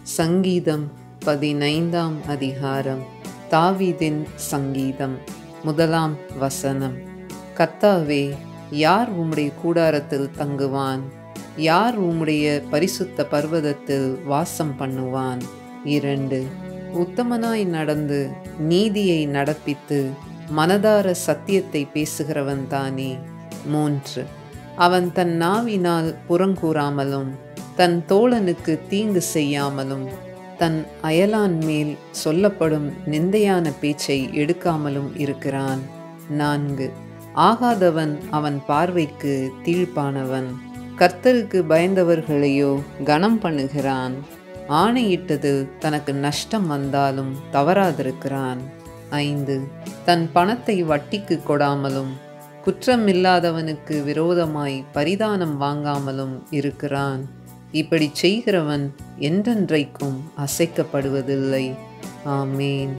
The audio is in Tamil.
சங்கீதம் பதினைந்தாம் அதிகாரம் தாவீதின் சங்கீதம் முதலாம் வசனம் கர்த்தாவே யார் உம்முடைய கூடாரத்தில் தங்குவான் யார் உம்முடைய பரிசுத்த பர்வதத்தில் வாசம் பண்ணுவான் இரண்டு உத்தமனாய் நடந்து நீதியை நடப்பித்து மனதார சத்தியத்தை பேசுகிறவன் தானே மூன்று அவன் தன் நாவினால் புறங்கூறாமலும் தன் தோழனுக்கு தீங்கு செய்யாமலும் தன் அயலான் மேல் சொல்லப்படும் நிந்தையான பேச்சை எடுக்காமலும் இருக்கிறான் நான்கு ஆகாதவன் அவன் பார்வைக்கு தீழ்ப்பானவன் கர்த்தருக்கு பயந்தவர்களையோ கனம் பண்ணுகிறான் ஆணையிட்டது தனக்கு நஷ்டம் வந்தாலும் தவறாதிருக்கிறான் ஐந்து தன் பணத்தை வட்டிக்கு கொடாமலும் குற்றமில்லாதவனுக்கு விரோதமாய் பரிதானம் வாங்காமலும் இருக்கிறான் இப்படி செய்கிறவன் என்றென்றைக்கும் அசைக்கப்படுவதில்லை ஆமேன்